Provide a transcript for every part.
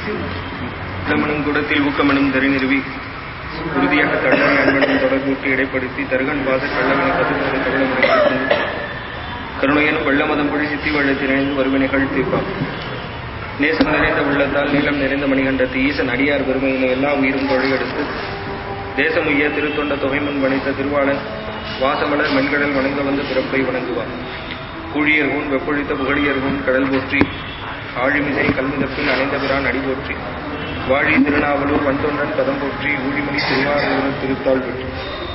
இடமனும் குடத்தில் ஊக்கமனும் தரி நிறுவி உறுதியாக தள்ளனை அன்பனும் தொடர்பூட்டி இடைப்படுத்தி தருகன் பாத கள்ளவனை கதுப்பது கவலமுறை கருணையனும் வெள்ளமதம் பொழி சித்தி வள்ளத்தினைந்து வருவினைகள் தீர்ப்பான் நேசம் நிறைந்த உள்ளத்தால் நீளம் நிறைந்த மணிகண்டத்து ஈசன் அடியார் பெருமையினை எல்லா உயிரும் தொழிலெடுத்து தேசமுய்ய திருத்தொண்ட தொகைமன் வணித்த திருவாளன் வாசமலர் மென்கடல் வணங்க வந்து பிறப்பை வணங்குவார் கூழியர்கூன் வெப்பொழித்த புகழியர்கூன் கடல் போற்றி ஆழிமிசை கல்மிதப்பில் அணைந்த பிரான் அடி போற்றி வாழி திருநாவலூர் வந்தொன்றன் பதம் போற்றி ஊழிமணி திருவாரூர் திருத்தாள் பெற்று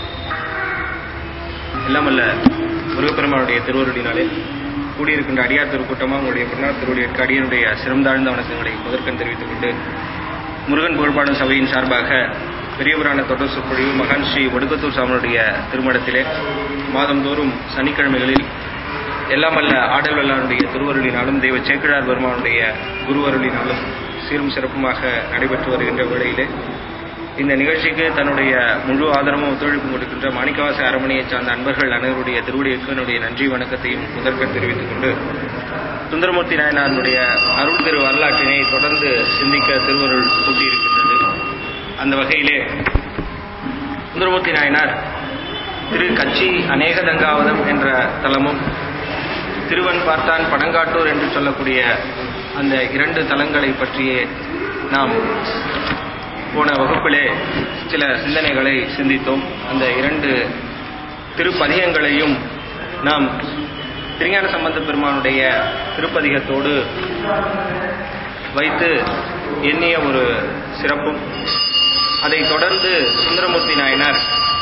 எல்லாமல்ல முருகப்பெருமானுடைய திருவருளினாலே கூடியிருக்கின்ற அடியார் திருக்கூட்டமாக உங்களுடைய பின்னார் திருவடியிற்கு அடியனுடைய சிறந்தாழ்ந்த வணக்கங்களை முதற்கண் தெரிவித்துக் கொண்டு முருகன் புகழ்பாடும் சபையின் சார்பாக பெரியவரான தொடர் சொற்பொழிவு மகான் ஸ்ரீ வடுக்கத்தூர் சாமனுடைய திருமணத்திலே மாதந்தோறும் சனிக்கிழமைகளில் எல்லாம் அல்ல ஆடல் வல்லாருடைய திருவருளினாலும் தெய்வ சேக்கிழார் பெருமானுடைய குருவருளினாலும் சீரும் சிறப்புமாக நடைபெற்று வருகின்ற வேளையிலே இந்த நிகழ்ச்சிக்கு தன்னுடைய முழு ஆதரவும் ஒத்துழைப்பும் கொடுக்கின்ற மாணிக்கவாச அரமணியை சார்ந்த அன்பர்கள் அனைவருடைய திருவடிக்கு என்னுடைய நன்றி வணக்கத்தையும் முதற்கண் தெரிவித்துக் கொண்டு சுந்தரமூர்த்தி நாயனாருடைய அருள் திரு வரலாற்றினை தொடர்ந்து சிந்திக்க திருவருள் கூட்டியிருக்கின்றது அந்த வகையிலே சுந்தரமூர்த்தி நாயனார் திரு கச்சி அநேக தங்காவதம் என்ற தலமும் திருவன் பார்த்தான் பனங்காட்டூர் என்று சொல்லக்கூடிய அந்த இரண்டு தலங்களை பற்றியே நாம் போன வகுப்பிலே சில சிந்தனைகளை சிந்தித்தோம் அந்த இரண்டு திருப்பதிகங்களையும் நாம் திருஞான சம்பந்த பெருமானுடைய திருப்பதிகத்தோடு வைத்து எண்ணிய ஒரு சிறப்பும் அதைத் தொடர்ந்து சுந்தரமூர்த்தி நாயனார்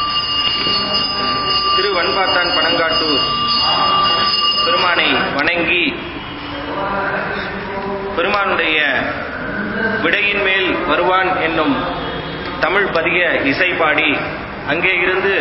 திரு வன்பாத்தான் பனங்காட்டூர் பெருமானை வணங்கி பெருமானுடைய விடையின் மேல் வருவான் என்னும் தமிழ் பதிக இசை பாடி அங்கே இருந்து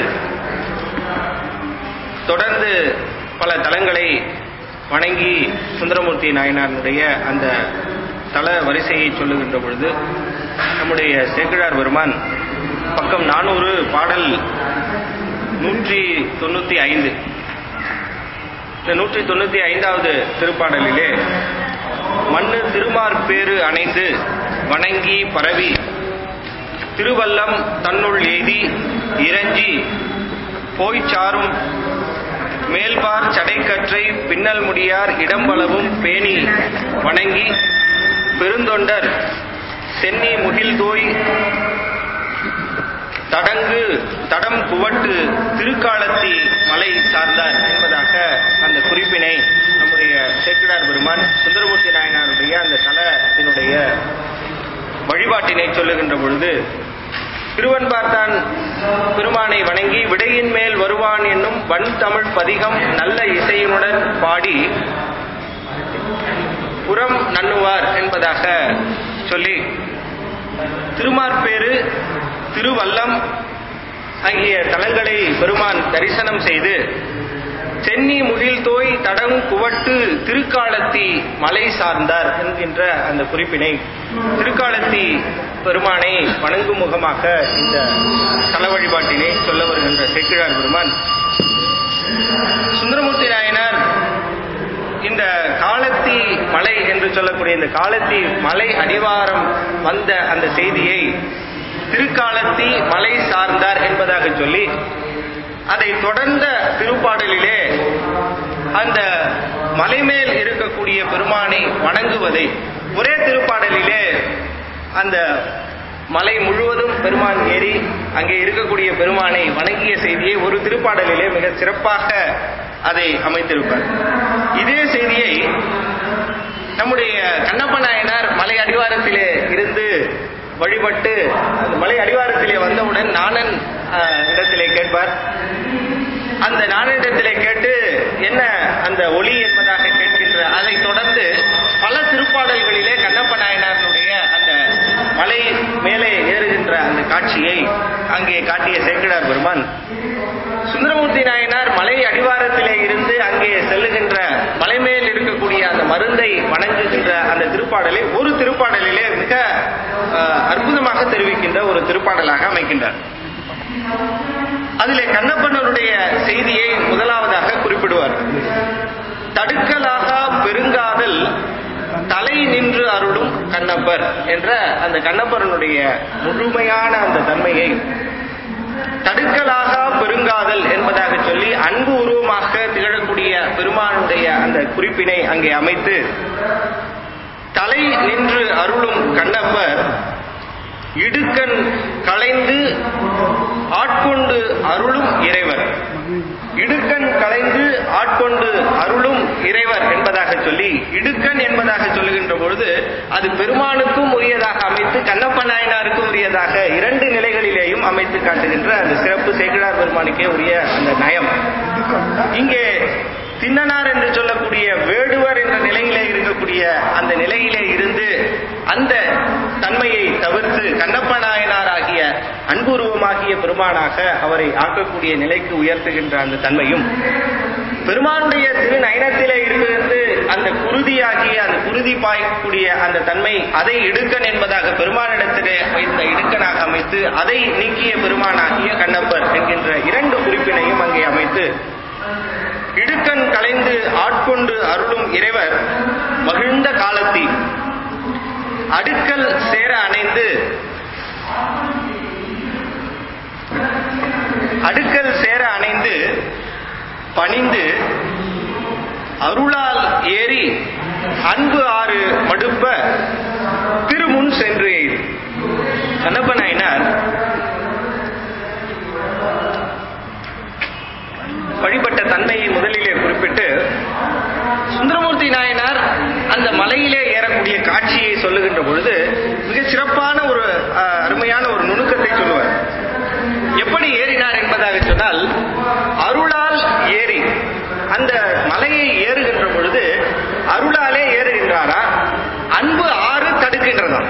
தொடர்ந்து பல தலங்களை வணங்கி சுந்தரமூர்த்தி நாயனாருடைய அந்த தல வரிசையை சொல்லுகின்ற பொழுது நம்முடைய சேக்கிழார் பெருமான் பக்கம் நானூறு பாடல் நூற்றி தொண்ணூத்தி ஐந்து இந்த நூற்றி தொண்ணூத்தி ஐந்தாவது திருப்பாடலிலே மண்ணு திருமார்பேறு அணைந்து வணங்கி பரவி திருவல்லம் தன்னுள் எய்தி இறஞ்சி போய்ச்சாரும் மேல்பார் சடைக்கற்றை பின்னல் முடியார் இடம்பளவும் பேணி வணங்கி பெருந்தொண்டர் சென்னி முகில்தோய் தடங்கு தடம் குவட்டு திருக்காலத்தி மலை சார்ந்தார் என்பதாக அந்த குறிப்பினை நம்முடைய சேக்கிழார் பெருமான் சுந்தரமூர்த்தி நாயனாருடைய அந்த தலத்தினுடைய வழிபாட்டினை சொல்லுகின்ற பொழுது திருவன்பார்த்தான் பெருமானை வணங்கி விடையின் மேல் வருவான் என்னும் வன் தமிழ் பதிகம் நல்ல இசையினுடன் பாடி புறம் நன்னுவார் என்பதாக சொல்லி திருமார்பேறு திருவல்லம் ஆகிய தலங்களை பெருமான் தரிசனம் செய்து சென்னி முகில் தோய் தடம் குவட்டு திருக்காலத்தி மலை சார்ந்தார் என்கின்ற அந்த குறிப்பினை திருக்காலத்தி பெருமானை வணங்கும் முகமாக இந்த தல வழிபாட்டினை சொல்ல வருகின்ற சேக்கிழார் பெருமான் சுந்தரமூர்த்தி நாயனார் இந்த காலத்தி மலை என்று சொல்லக்கூடிய இந்த காலத்தி மலை அடிவாரம் வந்த அந்த செய்தியை திருக்காலத்தி மலை சார்ந்தார் என்பதாக சொல்லி அதை தொடர்ந்த திருப்பாடலிலே அந்த மலைமேல் இருக்கக்கூடிய பெருமானை வணங்குவதை ஒரே திருப்பாடலிலே அந்த மலை முழுவதும் பெருமான் ஏறி அங்கே இருக்கக்கூடிய பெருமானை வணங்கிய செய்தியை ஒரு திருப்பாடலிலே மிக சிறப்பாக அதை அமைத்திருப்பார் இதே செய்தியை நம்முடைய கண்ணப்ப நாயனார் மலை அடிவாரத்திலே இருந்து வழிபட்டு அந்த மலை அடிவாரத்திலே வந்தவுடன் நாணன் இடத்திலே கேட்பார் அந்த நாணனிடத்திலே கேட்டு என்ன அந்த ஒளி என்பதாக கேட்கின்ற அதை தொடர்ந்து பல திருப்பாடல்களிலே கண்ணப்ப நாயனாருடைய அந்த மலை மேலே ஏறுகின்ற அந்த காட்சியை அங்கே காட்டிய சேக்கிழார் பெருமான் சுந்தரமூர்த்தி நாயனார் மலை அடிவாரத்திலே இருந்து அங்கே செல்லுகின்ற மலைமேல் இருக்கக்கூடிய அந்த மருந்தை வணங்குகின்ற அந்த திருப்பாடலை ஒரு திருப்பாடலிலே மிக அற்புதமாக தெரிவிக்கின்ற ஒரு திருப்பாடலாக அமைக்கின்றார் அதிலே கண்ணப்பனருடைய செய்தியை முதலாவதாக குறிப்பிடுவார் தடுக்கலாக பெருங்காதல் தலை நின்று அருளும் கண்ணப்பர் என்ற அந்த கண்ணப்பரனுடைய முழுமையான அந்த தன்மையை தடுக்கலாக பெருங்காதல் என்பதாக சொல்லி அன்பு உருவமாக திகழக்கூடிய பெருமானுடைய அந்த குறிப்பினை அங்கே அமைத்து தலை நின்று அருளும் கண்ணப்பர் இடுக்கண் களைந்து ஆட்கொண்டு அருளும் இறைவர் இடுக்கண் களைந்து ஆட்கொண்டு அருளும் இறைவர் என்பதாக சொல்லி இடுக்கண் என்பதாக சொல்லுகின்ற பொழுது அது பெருமானுக்கும் உரியதாக அமைத்து கண்ணப்ப நாயனாருக்கும் உரியதாக இரண்டு நிலைகளிலேயும் அமைத்து காட்டுகின்ற அந்த சிறப்பு சேக்கிழார் பெருமானுக்கே உரிய அந்த நயம் இங்கே தின்னனார் என்று சொல்லக்கூடிய வேடுவர் என்ற நிலையிலே இருக்கக்கூடிய அந்த நிலையிலே இருந்து அந்த தன்மையை தவிர்த்து கண்ணப்ப நாயனார் ஆகிய அன்புருவமாகிய பெருமானாக அவரை ஆக்கக்கூடிய நிலைக்கு உயர்த்துகின்ற அந்த தன்மையும் பெருமானுடைய திரு நயனத்திலே இருந்து அந்த குருதியாகிய அந்த குருதி பாயக்கூடிய அந்த தன்மை அதை இடுக்கன் என்பதாக பெருமானிடத்திலே வைத்த இடுக்கனாக அமைத்து அதை நீக்கிய பெருமானாகிய கண்ணப்பர் என்கின்ற இரண்டு குறிப்பினையும் அங்கே அமைத்து இடுக்கண் கலைந்து ஆட்கொண்டு அருளும் இறைவர் மகிழ்ந்த காலத்தி அடுக்கல் சேர அணைந்து அடுக்கல் சேர அணைந்து பணிந்து அருளால் ஏறி அன்பு ஆறு மடுப்ப திருமுன் சென்று எய்து கண்ணப்ப நாயனார் வழிபட்ட தன்மையை முதலிலே குறிப்பிட்டு சுந்தரமூர்த்தி நாயனார் அந்த மலையிலே ஏறக்கூடிய காட்சியை சொல்லுகின்ற பொழுது மிக சிறப்பான ஒரு அஹ், அருமையான ஒரு நுணுக்கத்தை சொல்லுவார் எப்படி ஏறினார் என்பதாக சொன்னால் அருளால் ஏறி அந்த மலையை ஏறுகின்ற பொழுது அருளாலே ஏறுகின்றாரா அன்பு ஆறு தடுக்கின்றதா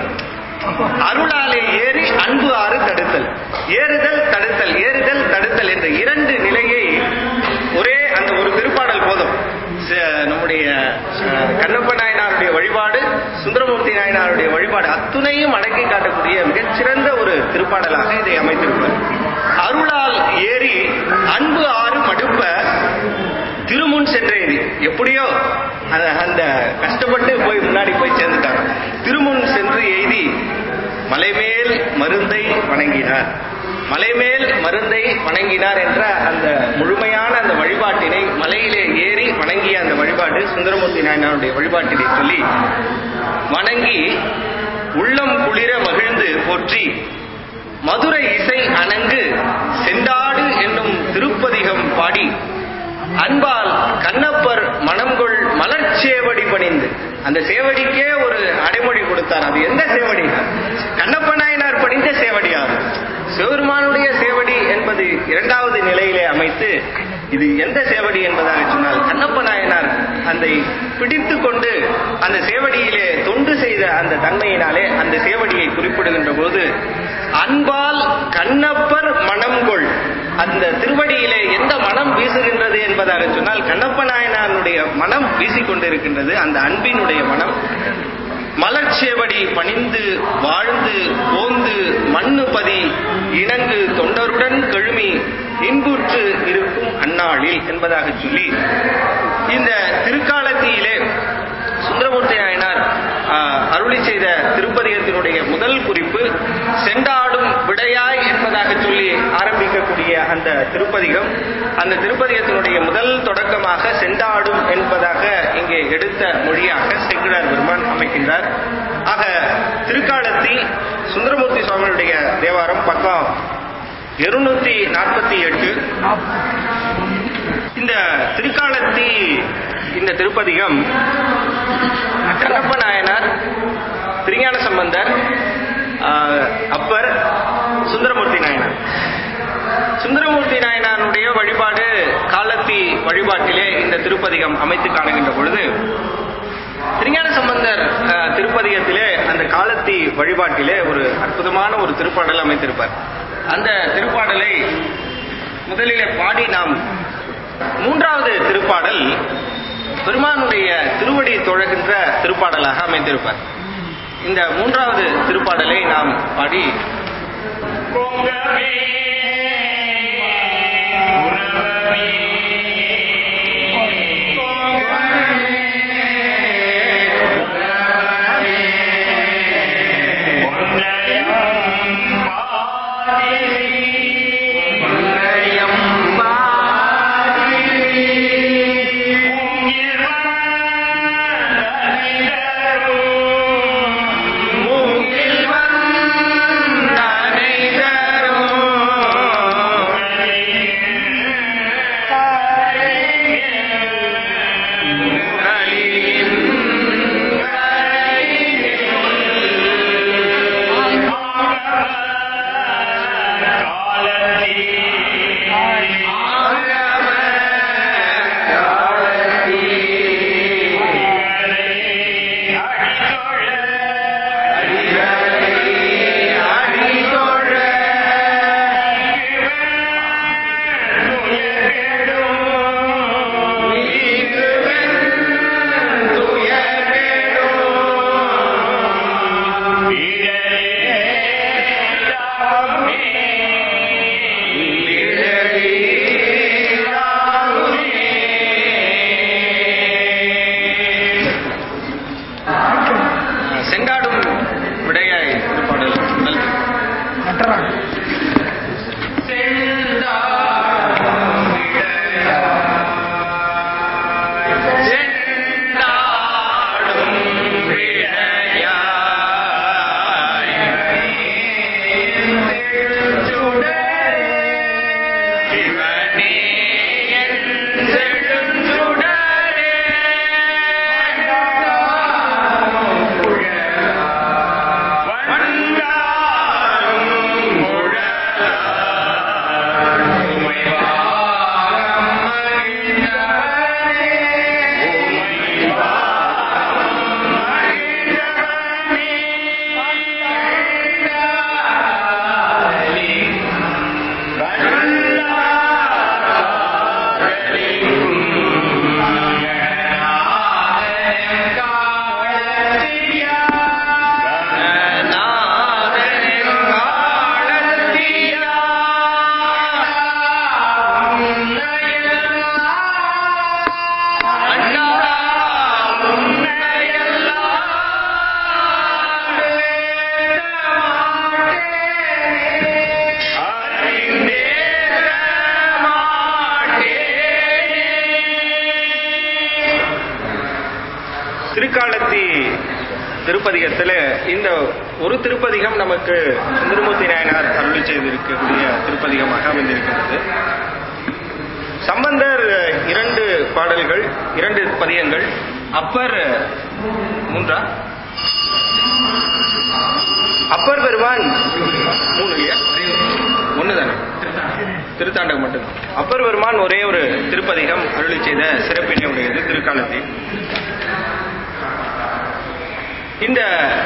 அருளாலே ஏறி அன்பு ஆறு தடுத்தல் ஏறுதல் தடுத்தல் ஏறுதல் தடுத்தல் என்ற இரண்டு நிலையை ஒரே அந்த ஒரு திருப்பாடல் போதும் ச- நம்முடைய அஹ், கண்ணப்ப நாயனாருடைய வழிபாடு சுந்தரமூர்த்தி நாயனாருடைய வழிபாடு அத்துணையும் அடக்கி காட்டக்கூடிய மிகச்சிறந்த ஒரு திருப்பாடலாக இதை அமைத்திருப்பார் அருளால் ஏறி அன்பு ஆறு மடுப்ப திருமுன் சென்றேறி எப்படியோ அந்த- அந்த கஷ்டப்பட்டு போய் முன்னாடி போய் சேர்ந்துட்டாங்க திருமுன் சென்று எய்தி மலைமேல் மருந்தை வணங்கினார் மலைமேல் மருந்தை வணங்கினார் என்ற அந்த முழுமையான அந்த வழிபாட்டினை மலையிலே ஏறி வணங்கிய அந்த வழிபாடு சுந்தரமூர்த்தி நாயனாருடைய வழிபாட்டினை சொல்லி வணங்கி உள்ளம் குளிர மகிழ்ந்து போற்றி மதுரை இசை அணங்கு செண்டாடு என்னும் திருப்பதிகம் பாடி அன்பால் கண்ணப்பர் மணம்கொள் மலர்ச்சேவடி பணிந்து அந்த சேவடிக்கே ஒரு அடைமொழி கொடுத்தார் அது எந்த சேவடி கண்ணப்ப நாயனார் பணிந்த சேவடியார் சிவபெருமானுடைய சேவடி என்பது இரண்டாவது நிலையிலே அமைத்து இது எந்த சேவடி என்பதாக சொன்னால் கண்ணப்ப நாயனார் அதை பிடித்து கொண்டு அந்த சேவடியிலே தொண்டு செய்த அந்த தன்மையினாலே அந்த சேவடியை குறிப்பிடுகின்ற போது அன்பால் கண்ணப்பர் மணம்கொள் அந்த திருவடியிலே எந்த மனம் வீசுகின்றது என்பதாக சொன்னால் கண்ணப்ப நாயனாருடைய மனம் வீசிக்கொண்டிருக்கின்றது அந்த அன்பினுடைய மனம் மலர்ச்சேவடி பணிந்து வாழ்ந்து போந்து மண்ணு பதி இணங்கு தொண்டருடன் கழுமி இன்புற்று இருக்கும் அந்நாளில் என்பதாக சொல்லி இந்த திருக்காலத்தியிலே சுந்தரமூர்த்தி நாயனார் ஆஹ், அருளி செய்த திருப்பதிகத்தினுடைய முதல் குறிப்பு செண்டாடும் விடையாய் என்பதாக சொல்லி ஆரம்பிக்கக்கூடிய அந்த திருப்பதிகம் அந்த திருப்பதிகத்தினுடைய முதல் தொடக்கமாக செண்டாடும் என்பதாக இங்கே எடுத்த மொழியாக செங்குடார் பெருமான் அமைக்கின்றார் ஆக திருக்காலத்தி சுந்தரமூர்த்தி சுவாமியுடைய தேவாரம் பக்கம் இருநூத்தி நாற்பத்தி எட்டு இந்த திருக்காலத்தி இந்த திருப்பதிகம் கண்ணப்ப நாயனார் திருஞான சம்பந்தர் ஆஹ், அப்பர் சுந்தரமூர்த்தி நாயனார் சுந்தரமூர்த்தி நாயனாருடைய வழிபாடு காலத்தி வழிபாட்டிலே இந்த திருப்பதிகம் அமைத்து காணுகின்ற பொழுது திருஞான சம்பந்தர் ஆஹ், திருப்பதிகத்திலே அந்த காலத்தி வழிபாட்டிலே ஒரு அற்புதமான ஒரு திருப்பாடல் அமைத்திருப்பார் அந்த திருப்பாடலை முதலிலே பாடி நாம் மூன்றாவது திருப்பாடல் பெருமானுடைய திருவடி தொழகின்ற திருப்பாடலாக அமைந்திருப்பார் இந்த மூன்றாவது திருப்பாடலை நாம் பாடி செண்டாடும் விடையாய் திருப்பாடல் முதல் திருக்காலத்தி திருப்பதிகத்துல இந்த ஒரு திருப்பதிகம் நமக்கு சுந்தரமூர்த்தி நாயனார் அருளி செய்திருக்கக்கூடிய திருப்பதிகமாக அமைந்திருக்கிறது சம்பந்தர் இரண்டு பாடல்கள் இரண்டு பதியங்கள் அப்பர் மூன்றா அப்பர் பெருமான் மூணு இல்லையா ஒண்ணுதானே திருத்தாண்டகம் மட்டும்தான் அப்பர் பெருமான் ஒரே ஒரு திருப்பதிகம் அருளி செய்த சிறப்பினை உடையது திருக்காலத்தில் இந்த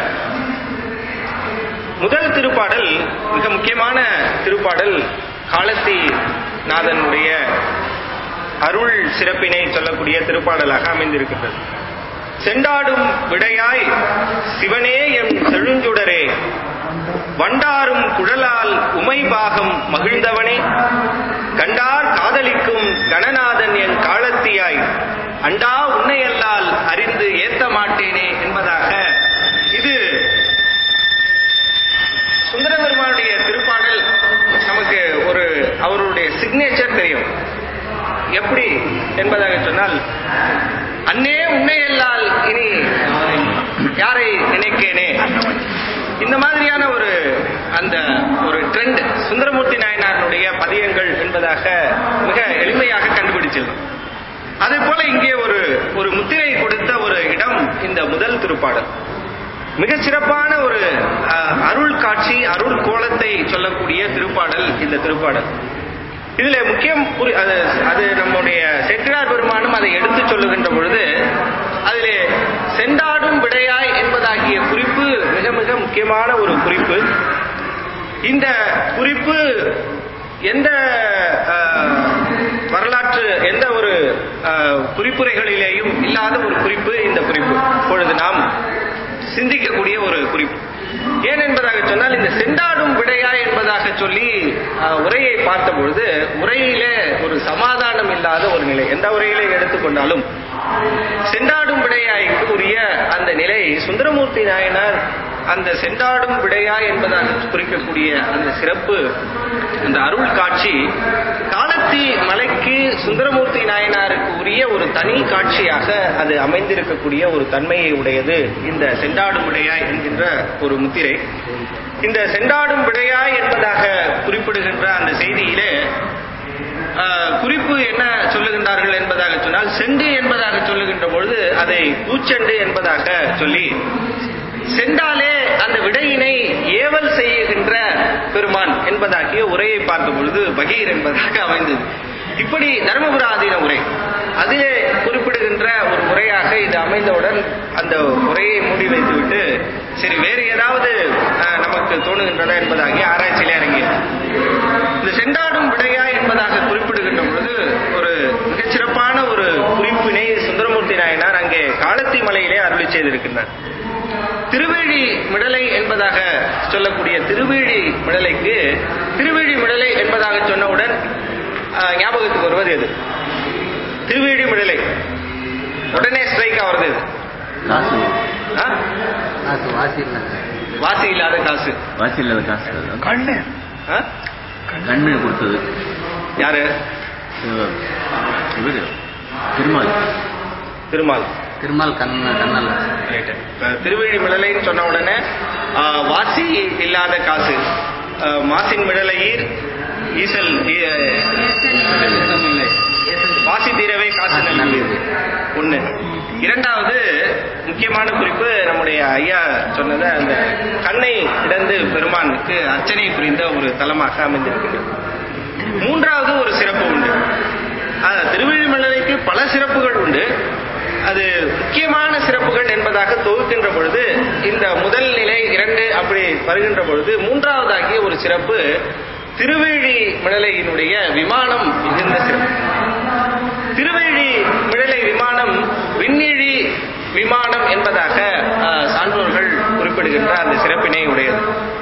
முதல் திருப்பாடல் மிக முக்கியமான திருப்பாடல் காலத்தி நாதனுடைய அருள் சிறப்பினை சொல்லக்கூடிய திருப்பாடலாக அமைந்திருக்கின்றது செண்டாடும் விடையாய் சிவனே எம் செழுஞ்சுடரே வண்டாரும் குழலால் உமைபாகம் மகிழ்ந்தவனே கண்டார் காதலிக்கும் கணநாதன் என் காலத்தியாய் அண்டா உன்னையல்லால் அறிந்து ஏத்த மாட்டேனே என்பதாக இது சுந்தர பெருமானுடைய திருப்பாடல் நமக்கு ஒரு அவருடைய சிக்னேச்சர் தெரியும் எப்படி என்பதாக சொன்னால் அன்னே உன்னையல்லால் இனி யாரை நினைக்கேனே இந்த மாதிரியான ஒரு அந்த ஒரு ட்ரெண்ட் சுந்தரமூர்த்தி நாயனாருடைய பதியங்கள் என்பதாக மிக எளிமையாக கண்டுபிடிச்சிடலாம் அதே போல இங்கே ஒரு ஒரு முத்திரை கொடுத்த ஒரு இடம் இந்த முதல் திருப்பாடல் மிக சிறப்பான ஒரு அஹ், அருள் காட்சி அருள் கோலத்தை சொல்லக்கூடிய திருப்பாடல் இந்த திருப்பாடல் இதுல முக்கியம் புரி- அது அது நம்முடைய செட்டியார் பெருமானும் அதை எடுத்து சொல்லுகின்ற பொழுது அதிலே செண்டாடும் விடையாய் என்பதாகிய குறிப்பு மிக மிக முக்கியமான ஒரு குறிப்பு இந்த குறிப்பு எந்த அஹ், வரலாற்று எந்த ஒரு அஹ், குறிப்புரைகளிலேயும் இல்லாத ஒரு குறிப்பு இந்த குறிப்பு இப்பொழுது நாம் சிந்திக்கக்கூடிய ஒரு குறிப்பு ஏன் என்பதாக சொன்னால் இந்த செண்டாடும் விடையா என்பதாக சொல்லி அஹ், உரையை பார்த்த பொழுது உரையிலே ஒரு சமாதானம் இல்லாத ஒரு நிலை எந்த உரையிலே எடுத்துக்கொண்டாலும் செண்டாடும் விடையாய்க்கு உரிய அந்த நிலை சுந்தரமூர்த்தி நாயனார் அந்த சென்றாடும் விடையா என்பதாக குறிக்கக்கூடிய அந்த சிறப்பு அந்த அருள் காட்சி காலத்தி மலைக்கு சுந்தரமூர்த்தி நாயனாருக்கு உரிய ஒரு தனி காட்சியாக அது அமைந்திருக்கக்கூடிய ஒரு தன்மையை உடையது இந்த சென்றாடும் விடையா என்கின்ற ஒரு முத்திரை இந்த சென்றாடும் விடையா என்பதாக குறிப்பிடுகின்ற அந்த செய்தியிலே ஆஹ், குறிப்பு என்ன சொல்லுகின்றார்கள் என்பதாக சொன்னால் செண்டு என்பதாக சொல்லுகின்ற பொழுது அதை பூச்செண்டு என்பதாக சொல்லி சென்றாலே அந்த விடையினை ஏவல் செய்கின்ற பெருமான் என்பதாகிய உரையை பார்க்கும் பொழுது பகீர் என்பதாக அமைந்தது இப்படி தர்மபுர ஆதீன உரை அதிலே குறிப்பிடுகின்ற ஒரு முறையாக இது அமைந்தவுடன் அந்த உரையை மூடி வைத்துவிட்டு சரி வேறு ஏதாவது ஆஹ், நமக்கு தோணுகின்றதா என்பதாகிய ஆராய்ச்சியிலே இறங்கியது இந்த சென்றாடும் விடையா என்பதாக குறிப்பிடுகின்ற பொழுது ஒரு மிகச்சிறப்பான ஒரு குறிப்பினை சுந்தரமூர்த்தி நாயனார் அங்கே காலத்தி மலையிலே அருளி செய்திருக்கின்றார் திருவேழி மிடலை என்பதாக சொல்லக்கூடிய திருவேழி மிடலைக்கு திருவேழி மிடலை என்பதாக சொன்னவுடன் ஆஹ், ஞாபகத்துக்கு வருவது எது திருவேழி மிடலை உடனே ஸ்ட்ரைக் ஆகிறது எது காசு ஆ? காசு வாசி இல்லை வாசி இல்லாத காசு வாசி இல்லாத காசு கண்ணு ஆ? கண்ணு கொடுத்தது யாரு இவர் இவரு திருமால் திருமால் திருமால் கண்ண கண்ணல்ல ரைட்டு. இப்ப திருவிழி மிடலைன்னு சொன்ன உடனே ஆ, வாசி இல்லாத காசு ஆ, மாசின் மிடலையீர் ஈசல் ஈ- வாசி தீரவே காசு நல்லது ஒண்ணு இரண்டாவது முக்கியமான குறிப்பு நம்முடைய ஐயா சொன்னது அந்த கண்ணை இடந்து பெருமானுக்கு அர்ச்சனை புரிந்த ஒரு தலமாக அமைந்திருக்கிறது மூன்றாவது ஒரு சிறப்பு உண்டு ஆஹ், திருவிழிமலைக்கு பல சிறப்புகள் உண்டு அது முக்கியமான சிறப்புகள் என்பதாக தொகுக்கின்ற பொழுது இந்த முதல் நிலை இரண்டு அப்படி வருகின்ற பொழுது மூன்றாவதாகிய ஒரு சிறப்பு திருவேழி மிடலையினுடைய விமானம் மிகுந்த சிறப்பு திருவேழி மிடலை விமானம் விண்ணிழி விமானம் என்பதாக ஆஹ், சான்றோர்கள் குறிப்பிடுகின்ற அந்த சிறப்பினை உடையது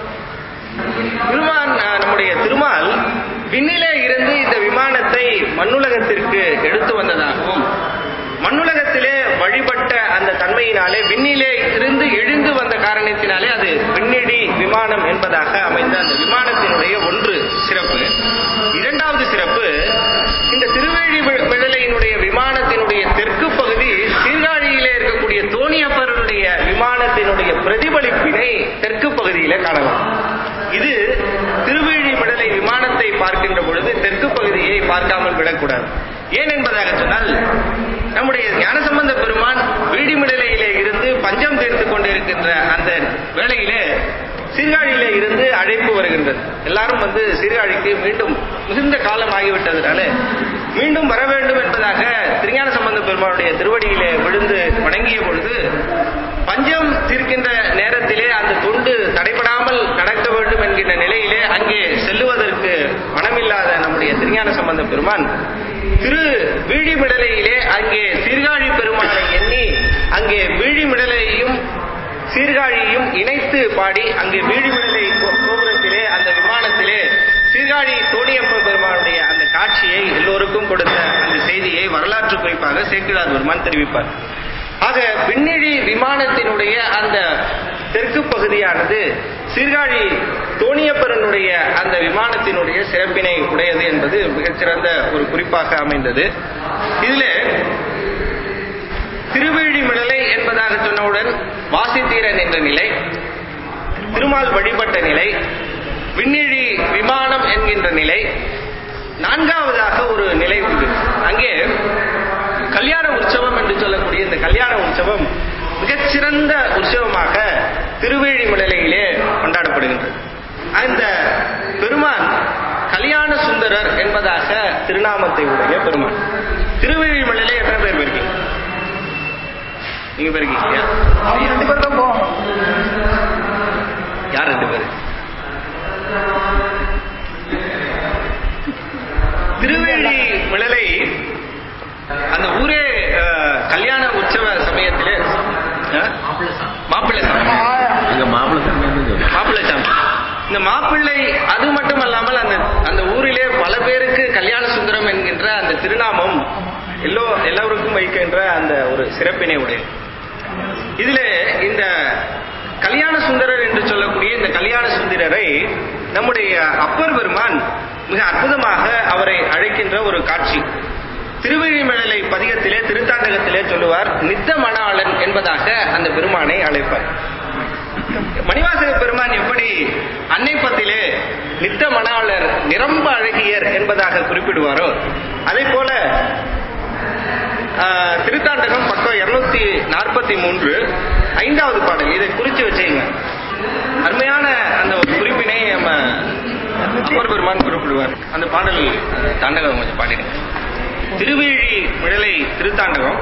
திருமான் அஹ், நம்முடைய திருமால் விண்ணிலே இருந்து இந்த விமானத்தை மண்ணுலகத்திற்கு எடுத்து வந்ததாகவும் மண்ணுலகத்திலே வழிபட்ட அந்த தன்மையினாலே விண்ணிலே இருந்து எழுந்து வந்த காரணத்தினாலே அது விண்ணிடி விமானம் என்பதாக அமைந்த அந்த விமானத்தினுடைய ஒன்று சிறப்பு இரண்டாவது சிறப்பு இந்த திருவேழி வி- விழலையினுடைய விமானத்தினுடைய தெற்கு பகுதி சீர்காழியிலே இருக்கக்கூடிய தோணியப்பருடைய விமானத்தினுடைய பிரதிபலிப்பினை தெற்கு பகுதியிலே காணலாம் இது திருவேழி மிடலை விமானத்தை பார்க்கின்ற பொழுது தெற்கு பகுதியை பார்க்காமல் விடக்கூடாது ஏன் என்பதாக சொன்னால் நம்முடைய ஞானசம்பந்த பெருமான் வீடிமிடலையிலே இருந்து பஞ்சம் தீர்த்து கொண்டிருக்கின்ற அந்த வேளையிலே சீர்காழியிலே இருந்து அழைப்பு வருகின்றது எல்லாரும் வந்து சீர்காழிக்கு மீண்டும் மிகுந்த காலம் ஆகிவிட்டதுனால மீண்டும் வர வேண்டும் என்பதாக திருஞான சம்பந்த பெருமானுடைய திருவடியிலே விழுந்து வணங்கிய பொழுது பஞ்சம் தீர்க்கின்ற நேரத்திலே அந்த தொண்டு தடைபடாமல் நடக்க வேண்டும் என்கின்ற நிலையிலே அங்கே செல்லுவதற்கு மனமில்லாத நம்முடைய திருஞான சம்பந்த பெருமான் திரு வீழிமிடலையிலே அங்கே சீர்காழி பெருமானை எண்ணி அங்கே வீழிமிடலையும் சீர்காழியையும் இணைத்து பாடி அங்கே வீழிமிடலை கோ- கோபுரத்திலே அந்த விமானத்திலே சீர்காழி தோணியப்ப பெருமானுடைய அந்த காட்சியை எல்லோருக்கும் கொடுத்த அந்த செய்தியை வரலாற்று குறிப்பாக சேக்கிழார் பெருமான் தெரிவிப்பார் ஆக விண்ணிழி விமானத்தினுடைய அந்த தெற்கு பகுதியானது சீர்காழி தோணியப்பரனுடைய அந்த விமானத்தினுடைய சிறப்பினை உடையது என்பது மிகச்சிறந்த ஒரு குறிப்பாக அமைந்தது இதிலே திருவேழிமிடலை என்பதாக சொன்னவுடன் வாசித்தீரன் என்ற நிலை திருமால் வழிபட்ட நிலை விண்ணிழி விமானம் என்கின்ற நிலை நான்காவதாக ஒரு நிலை உண்டு அங்கே கல்யாண உற்சவம் என்று சொல்லக்கூடிய இந்த கல்யாண உற்சவம் மிகச்சிறந்த உற்சவமாக திருவேழிமலையிலே கொண்டாடப்படுகின்றது அந்த பெருமான் கல்யாண சுந்தரர் என்பதாக திருநாமத்தை உடைய பெருமான் திருவேழிமலையிலே எத்தனை பேர் போயிருக்கீங்க நீங்க போயிருக்கீங்க ரெண்டு பேர் தான் போவோம் யார் ரெண்டு பேரு திருவேழி மிளலை அந்த ஊரே அஹ், கல்யாண உற்சவ சமயத்திலே அஹ், மாப்பிள்ளை சாமி அங்க மாப்பிள்ளை சாமி வந்து மாப்பிள்ளை சாமி இந்த மாப்பிள்ளை அது மட்டும் அல்லாமல் அந்த அந்த ஊரிலே பல பேருக்கு கல்யாண சுந்தரம் என்கின்ற அந்த திருநாமம் எல்லோ எல்லோருக்கும் வைக்கின்ற அந்த ஒரு சிறப்பினை உடையது இதிலே இந்த கல்யாண சுந்தரர் என்று சொல்லக்கூடிய இந்த கல்யாண சுந்தரரை நம்முடைய அப்பர் பெருமான் மிக அற்புதமாக அவரை அழைக்கின்ற ஒரு காட்சி திருவிழிமழலை பதிகத்திலே திருத்தாண்டகத்திலே சொல்லுவார் நித்த மணாளன் என்பதாக அந்த பெருமானை அழைப்பார் மணிவாசக பெருமான் எப்படி அன்னை பத்திலே நித்த மணாளர் நிரம்ப அழகியர் என்பதாக குறிப்பிடுவாரோ அதே போல ஆஹ், திருத்தாண்டகம் பக்கம் இருநூத்தி நாற்பத்தி மூன்று ஐந்தாவது பாடல் இதை குறிச்சு வச்சுங்க அருமையான அந்த ஒரு குறிப்பினை நம்ம அப்பர் பெருமான் குறிப்பிடுவார் அந்த பாடல் அஹ், தாண்டகம் கொஞ்சம் பாடிடுங்க திருவேழி மிழலை திருத்தாண்டகம்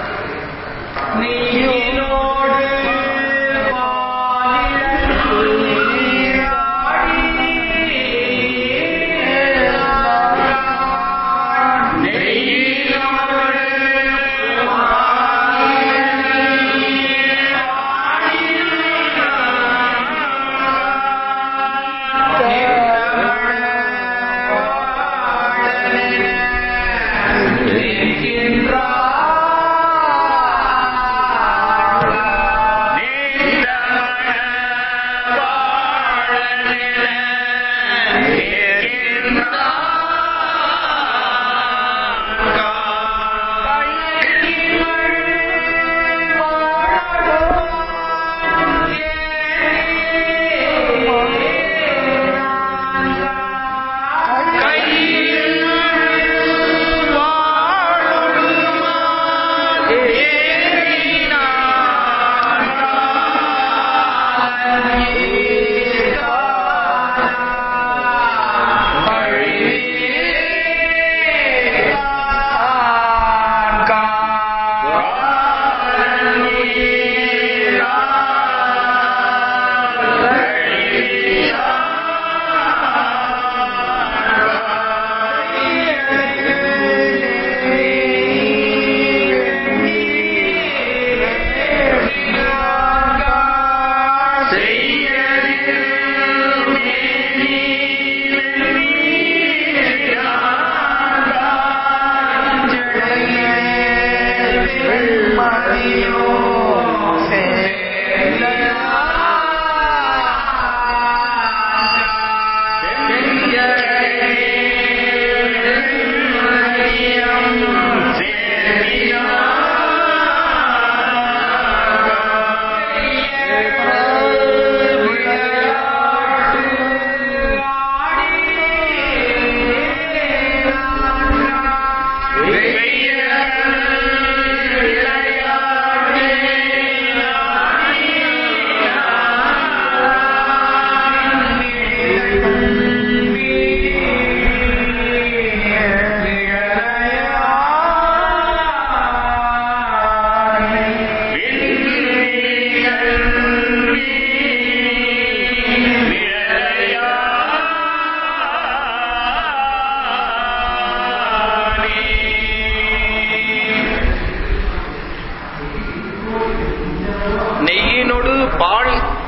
நெய்யினொடு பால்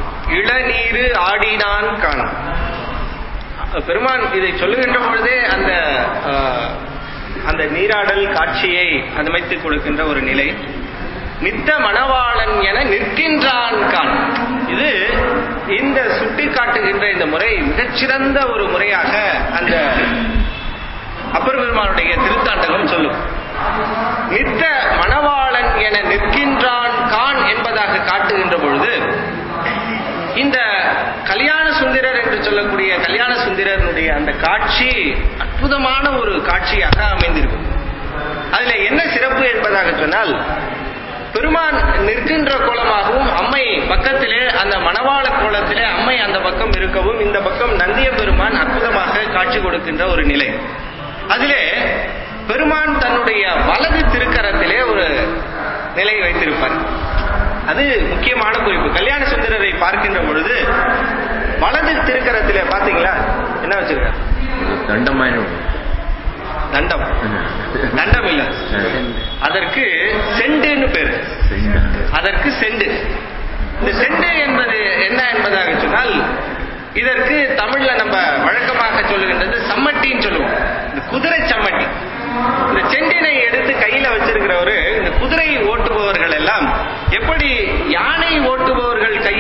இளநீரு ஆடினான் காண் பெருமான் இதை சொல்லுகின்ற பொழுதே அந்த ஆஹ், அந்த நீராடல் காட்சியை அமைத்துக் கொடுக்கின்ற ஒரு நிலை நித்த மணவாளன் என நிற்கின்றான் கான் இது இந்த சுட்டி காட்டுகின்ற இந்த முறை மிகச்சிறந்த ஒரு முறையாக அந்த அப்பர் பெருமானுடைய திருத்தாண்டகம் சொல்லும் நித்த மணவாளன் என நிற்கின்றான் கான் என்பதாக காட்டுகின்ற பொழுது இந்த கல்யாண சுந்தரர் என்று சொல்லக்கூடிய கல்யாண சுந்தரனுடைய அந்த காட்சி அற்புதமான ஒரு காட்சியாக அமைந்திருக்கும் அதுல என்ன சிறப்பு என்பதாக சொன்னால் பெருமான் நிற்கின்ற கோலமாகவும் அம்மை பக்கத்திலே அந்த மணவாள கோலத்திலே அம்மை அந்த பக்கம் இருக்கவும் இந்த பக்கம் நந்திய பெருமான் அற்புதமாக காட்சி கொடுக்கின்ற ஒரு நிலை அதிலே பெருமான் தன்னுடைய வலது திருக்கரத்திலே ஒரு நிலை வைத்திருப்பார் அது முக்கியமான குறிப்பு கல்யாண சுந்தரரை பார்க்கின்ற பொழுது வலது திருக்கரத்திலே பாத்தீங்களா என்ன வச்சிருக்காரு தண்டமாயின தண்டம் தண்டம் இல்ல அதற்கு செண்டுன்னு பேரு அதற்கு செண்டு இந்த செண்டு என்பது என்ன என்பதாக சொன்னால் இதற்கு தமிழ்ல நம்ம வழக்கமாக சொல்லுகின்றது சம்மட்டின்னு சொல்லுவோம் இந்த குதிரை சம்மட்டி இந்த செண்டினை எடுத்து கையில வச்சிருக்கிறவரு இந்த குதிரை ஓட்டுபவர்கள் எல்லாம் எப்படி யானை ஓட்டுபவர்கள் கையில்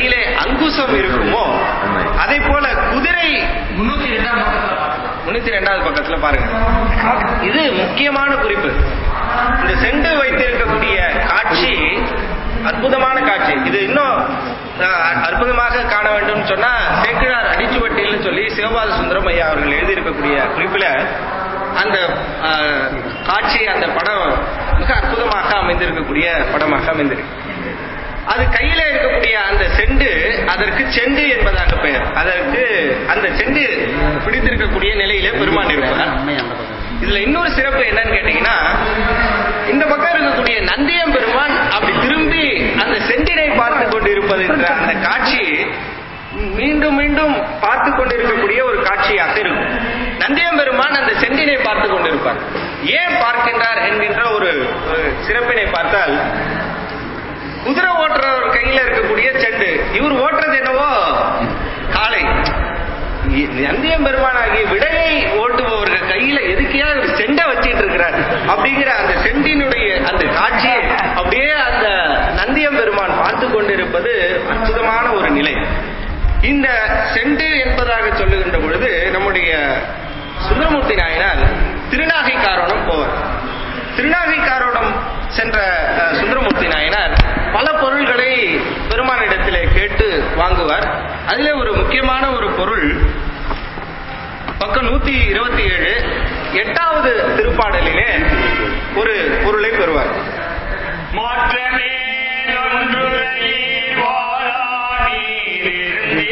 கையிலே அங்குசம் இருக்குமோ அதே போல குதிரை முன்னூத்தி ரெண்டாம் பக்கத்துல முன்னூத்தி ரெண்டாவது பக்கத்துல பாருங்க இது முக்கியமான குறிப்பு இந்த செண்டு வைத்திருக்கக்கூடிய காட்சி அற்புதமான காட்சி இது இன்னும் அஹ், அற்புதமாக காண வேண்டும் சொன்னா சேக்கிழார் அடிச்சுவட்டில்னு சொல்லி சிவபாத சுந்தரம் ஐயா அவர்கள் எழுதியிருக்கக்கூடிய குறிப்பில அந்த அஹ், காட்சி அந்த படம் மிக அற்புதமாக அமைந்திருக்கக்கூடிய படமாக அமைந்திருக்கு அது கையில இருக்கக்கூடிய அந்த செண்டு அதற்கு செண்டு என்பதாக பெயர் அதற்கு அந்த செண்டு பிடித்திருக்கக்கூடிய நிலையில பெருமான் இருப்பார் அம்மை அந்த பக்கம் இதுல இன்னொரு சிறப்பு என்னன்னு கேட்டீங்கன்னா இந்த பக்கம் இருக்கக்கூடிய நந்தியம் பெருமான் அப்படி திரும்பி அந்த செண்டினை பார்த்து கொண்டு இருப்பது என்ற அந்த காட்சி மீண்டும் மீண்டும் பார்த்து கொண்டிருக்கக்கூடிய ஒரு காட்சியாக இருக்கும் நந்தியம் பெருமான் அந்த செண்டினை பார்த்து கொண்டிருப்பார் ஏன் பார்க்கின்றார் என்கின்ற ஒரு ஒரு சிறப்பினை பார்த்தால் குதிரை ஓட்டுறவர் கையில இருக்கக்கூடிய செண்டு இவர் ஓட்டுறது என்னவோ காளை இ- நந்தியம் பெருமானாகிய விடையை ஓட்டுபவர்கள் கையில எதுக்கையா ஒரு செண்டை வச்சிட்டு இருக்கிறார் அப்படிங்கிற அந்த செண்டினுடைய அந்த காட்சியை அப்படியே அந்த நந்தியம் பெருமான் பார்த்து கொண்டிருப்பது அற்புதமான ஒரு நிலை இந்த செண்டு என்பதாக சொல்லுகின்ற பொழுது நம்முடைய சுந்தரமூர்த்தி நாயனார் திருநாகைக்காரோணம் போவார் திருநாகைக்காரோடம் சென்ற அஹ், சுந்தரமூர்த்தி நாயனார் பல பொருள்களை பெருமானிடத்திலே கேட்டு வாங்குவார் அதிலே ஒரு முக்கியமான ஒரு பொருள் பக்கம் நூத்தி இருபத்தி ஏழு எட்டாவது திருப்பாடலிலே ஒரு பொருளை பெறுவார் மாற்றமே ஒன்றுரையீர் வாழானீரிருந்தே.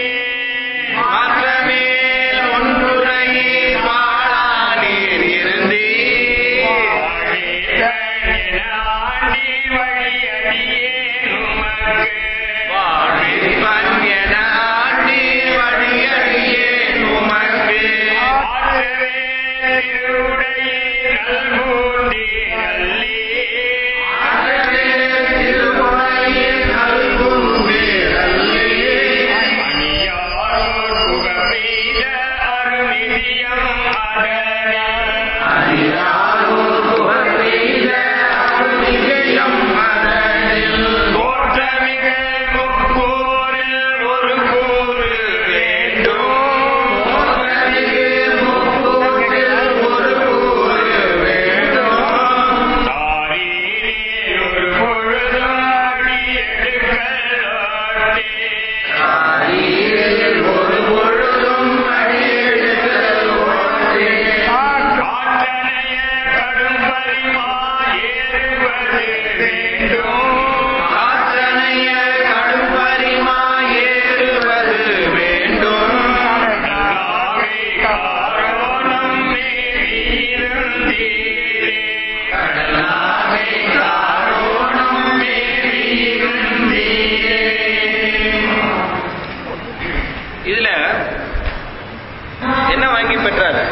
மாற்றமேல் ஒன்றுரையீர் வாழானீர் இருந்தீர். வாழிப்பெண் ஆண்டி வழியடியேன் உமக்கு. வாழ்வின்பன் என ஆண்டி வழியடியேன் உமக்கு. ஆற்றவே திருவுடையே நல்கூர்ந்தி நல்லே. அணியாரோர் புகப்பெய்த அருநிதியம் அதனே. தோற்றமிக முக்கூறில் ஒரு கூறு வேண்டும் தாரீரே ஒரு பொழுதும் அடியெடுக்கலாட்டே. காற்றனைய கடும் பரிமா ஏறுவது வேண்டும் காற்றனைய கடும்பரிமா ஏறுவது வேண்டும் நாகை காரோணம் மேவியிருந்தீரே. இதுல என்ன வாங்கி பெற்றாரு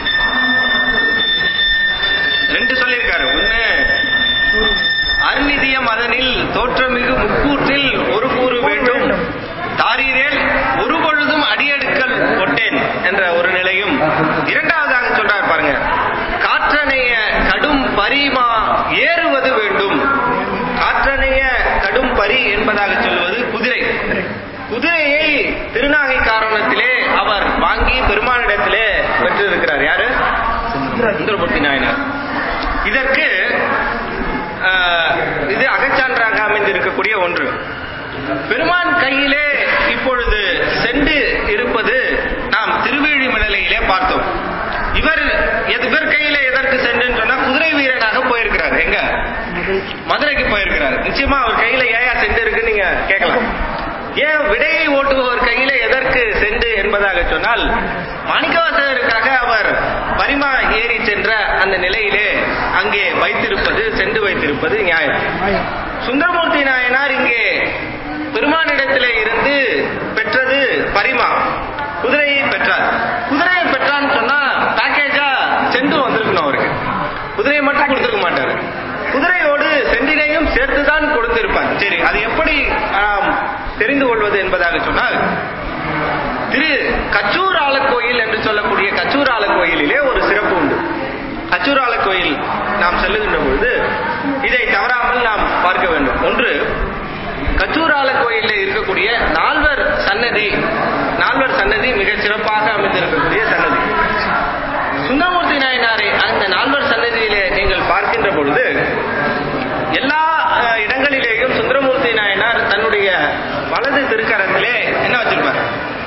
ரெண்டு சொல்லியிருக்காரு ஒண்ணு அருநிதியம் அதனில் தோற்றமிகு முக்கூற்றில் ஒரு கூறு வேண்டும் தாரீரேல் ஒரு பொழுதும் அடியெடுக்கல் ஒட்டேன் என்ற ஒரு நிலையும் இரண்டாவதாக சொல்றார் பாருங்க காற்றனைய கடும் பரிமா ஏறுவது வேண்டும் காற்றனைய கடும் பரி என்பதாக சொல்வது குதிரை குதிரையை திருநாகை காரணத்திலே அவர் வாங்கி பெருமானிடத்திலே பெற்றிருக்கிறார் யாரு சுந்தரமூர்த்தி நாயனார் இதற்கு ஆஹ், இது அகச்சான்றாக அமைந்திருக்கக்கூடிய ஒன்று பெருமான் கையிலே இப்பொழுது சென்று இருப்பது நாம் திருவேழிமலையிலே பார்த்தோம் இவர் எது- இவர் கையில எதற்கு சென்றுன்னு சொன்னா குதிரை வீரனாக போயிருக்கிறார் எங்க மதுரைக்கு போயிருக்கிறார் நிச்சயமா அவர் கையில ஏயா சென்று இருக்குன்னு நீங்க கேட்கலாம் ஏன் விடையை ஓட்டுபவர் கையில எதற்கு சென்று என்பதாக சொன்னால் மாணிக்கவாசகருக்காக அவர் பரிமா ஏறி சென்ற அந்த நிலையிலே அங்கே வைத்திருப்பது சென்று வைத்திருப்பது நியாயம் சுந்தரமூர்த்தி நாயனார் இங்கே பெருமானிடத்திலே இருந்து பெற்றது பரிமா குதிரையை பெற்றார் குதிரையை பெற்றான்னு சொன்னா பேக்கேஜா செண்டு வந்திருக்கணும் அவருக்கு குதிரையை மட்டும் கொடுத்திருக்க மாட்டாரு குதிரையோடு செண்டினையும் சேர்த்துதான் கொடுத்திருப்பார் சரி அது எப்படி ஆம், தெரிந்து கொள்வது என்பதாக சொன்னால் திரு கச்சூரால கோயில் என்று சொல்லக்கூடிய கச்சூரால கோயிலிலே ஒரு சிறப்பு உண்டு கச்சூரால கோயில் நாம் செல்லுகின்ற பொழுது இதை தவறாமல் நாம் பார்க்க வேண்டும் ஒன்று கச்சூரால கோயிலில் இருக்கக்கூடிய இருக்கக்கூடிய நால்வர் சன்னதி நால்வர் சன்னதி மிக சிறப்பாக அமைந்திருக்கக்கூடிய சன்னதி சுந்தரமூர்த்தி நாயனாரை அந்த நால்வர் சன்னதியிலே நீங்கள் பார்க்கின்ற பொழுது எல்லா அஹ், இடங்களிலேயும் சுந்தரமூர்த்தி நாயனார் தன்னுடைய வலது திருக்கரத்திலே என்ன வச்சிருப்பார்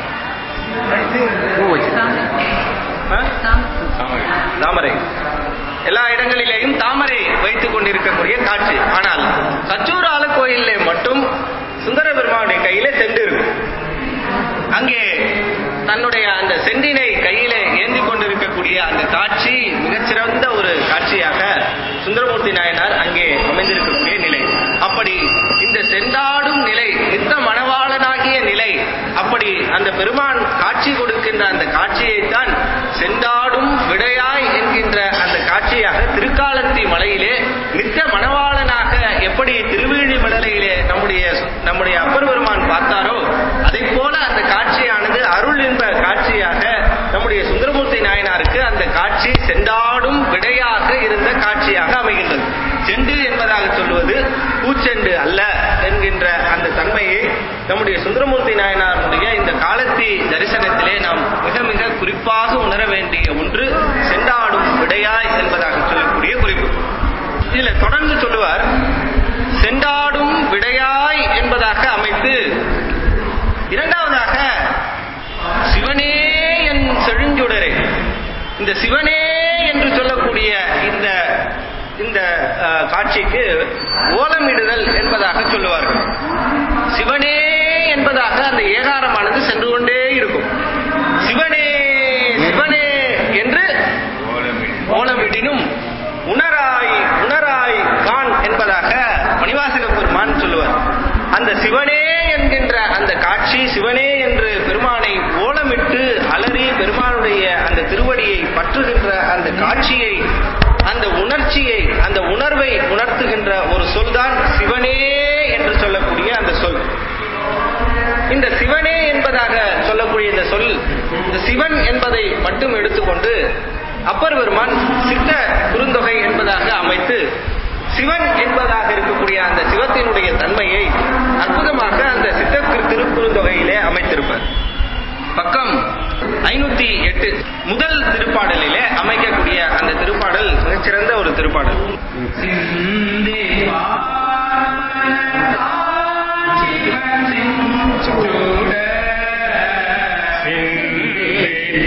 பூ வச்சு ஆ? தாமரை எல்லா இடங்களிலேயும் தாமரை வைத்துக் கொண்டிருக்கக்கூடிய காட்சி ஆனால் சச்சூரால கோயிலே மட்டும் சுந்தர பெருமானுடைய கையிலே செண்டு இருக்கும் அங்கே தன்னுடைய அந்த செண்டினை கையிலே ஏந்தி கொண்டிருக்கக்கூடிய அந்த காட்சி மிகச்சிறந்த ஒரு காட்சியாக சுந்தரமூர்த்தி நாயனார் அங்கே அமைந்திருக்கக்கூடிய நிலை அப்படி இந்த செண்டாடும் நிலை நித்த மணவாளனாகிய நிலை அப்படி அந்த பெருமான் காட்சி கொடுக்கின்ற அந்த காட்சியைத்தான் செண்டாடும் விடையாய் என்கின்ற அந்த காட்சியாக திருக்காலத்தி மலையிலே நித்த மணவாளனாக எப்படி திருவேழி மடலையிலே நம்முடைய நம்முடைய அப்பர் பெருமான் பார்த்தாரோ அதை போல அந்த காட்சியானது அருள் என்ற காட்சியாக நம்முடைய சுந்தரமூர்த்தி நாயனாருக்கு அந்த காட்சி செண்டாடும் விடையாக இருந்த காட்சியாக அமைகின்றது செண்டு என்பதாக சொல்வது பூச்செண்டு அல்ல என்கின்ற அந்த தன்மையை நம்முடைய சுந்தரமூர்த்தி நாயனாருடைய இந்த காலத்தி தரிசனத்திலே நாம் மிக மிக குறிப்பாக உணர வேண்டிய ஒன்று செண்டாடும் விடையாய் என்பதாக சொல்லக்கூடிய குறிப்பு இதுல தொடர்ந்து சொல்லுவார் செண்டாடும் விடையாய் என்பதாக அமைத்து இரண்டாவதாக சிவனே என் செழுஞ்சுடரே இந்த சிவனே என்று சொல்லக்கூடிய இந்த இந்த அஹ், காட்சிக்கு ஓலமிடுதல் என்பதாக சொல்லுவார்கள் சிவனே என்பதாக அந்த ஏகாரமானது சென்று கொண்டே இருக்கும் சிவனே சிவனே என்று ஓலமிடினும் உணராய் உணராய் கான் என்பதாக மணிவாசக பெருமான் சொல்லுவார் அந்த சிவனே என்கின்ற அந்த காட்சி சிவனே என்று பெருமானை ஓலமிட்டு அலறி பெருமானுடைய அந்த திருவடியை பற்றுகின்ற அந்த காட்சியை அந்த உணர்ச்சியை அந்த உணர்வை உணர்த்துகின்ற ஒரு சொல்தான் சிவனே என்று சொல்லக்கூடிய அந்த சொல் இந்த சிவனே என்பதாக சொல்லக்கூடிய இந்த சொல் இந்த சிவன் என்பதை மட்டும் எடுத்துக்கொண்டு அப்பர் பெருமான் சித்த குறுந்தொகை என்பதாக அமைத்து சிவன் என்பதாக இருக்கக்கூடிய அந்த சிவத்தினுடைய தன்மையை அற்புதமாக அந்த சித்த திரு- திருக்குறுந்தொகையிலே அமைத்திருப்பார் பக்கம் ஐநூத்தி எட்டு முதல் திருப்பாடலிலே அமைக்கக்கூடிய அந்த திருப்பாடல் மிகச்சிறந்த ஒரு திருப்பாடல் சிந்தி சிவன் செஞ்சூட சிந்தி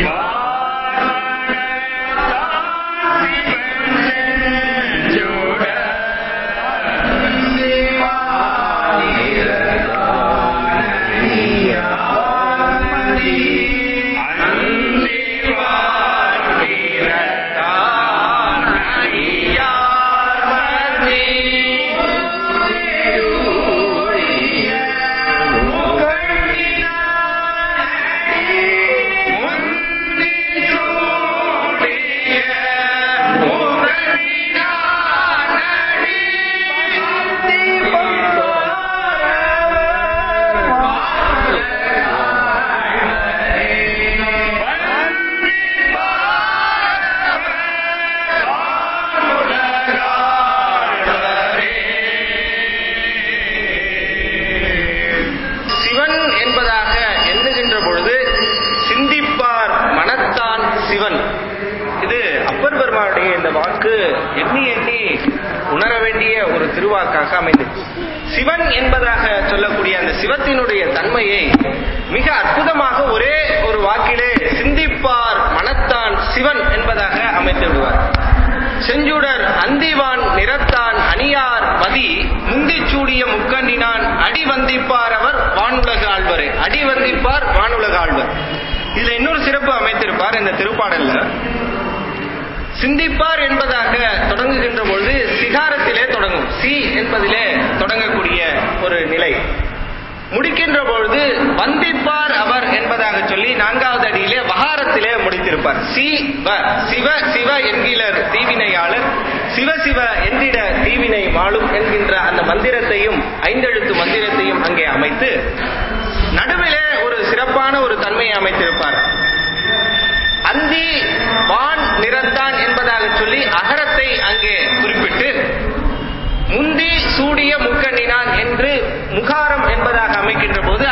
சிவன் என்பதாக எண்ணுகின்ற பொழுது சிந்திப்பார் மனத்தான் சிவன் இது அப்பர் பெருமானுடைய இந்த வாக்கு எண்ணி எண்ணி உணர வேண்டிய ஒரு திருவாக்காக அமைந்தது சிவன் என்பதாக சொல்லக்கூடிய அந்த சிவத்தினுடைய தன்மையை மிக அற்புதமாக ஒரே ஒரு வாக்கிலே சிந்திப்பார் மனத்தான் சிவன் என்பதாக அமைத்து விடுவார் செஞ்சுடர் அந்திவான் நிறத்தான் அணியார் மதி முந்திச் சூடிய முக்கண்ணினான் அடி வந்திப்பார் அவர் வானுலக ஆழ்வரே அடி வந்திப்பார் வானுலக ஆழ்வர் இதுல இன்னொரு சிறப்பு அமைத்திருப்பார் இந்த திருப்பாடல்ல சிந்திப்பார் என்பதாக தொடங்குகின்ற பொழுது சிகாரத்திலே தொடங்கும் சி என்பதிலே தொடங்கக்கூடிய ஒரு நிலை முடிக்கின்ற பொழுது வந்திப்பார் அவர் என்பதாக சொல்லி நான்காவது அடியிலே வகாரத்திலே முடித்திருப்பார் சி வ சிவ சிவ என்கிற தீவினையாளர் சிவ சிவ என்றிட தீவினை மாளும் என்கின்ற அந்த மந்திரத்தையும் ஐந்தெழுத்து மந்திரத்தையும் அங்கே அமைத்து நடுவிலே ஒரு சிறப்பான ஒரு தன்மையை அமைத்திருப்பார் அந்தி வான் நிறத்தான் என்பதாக சொல்லி அகரத்தை அங்கே குறிப்பிட்டு முந்தி சூடிய முக்கண்ணினான் என்று முகாரம் என்பதாக அமைக்கின்ற போது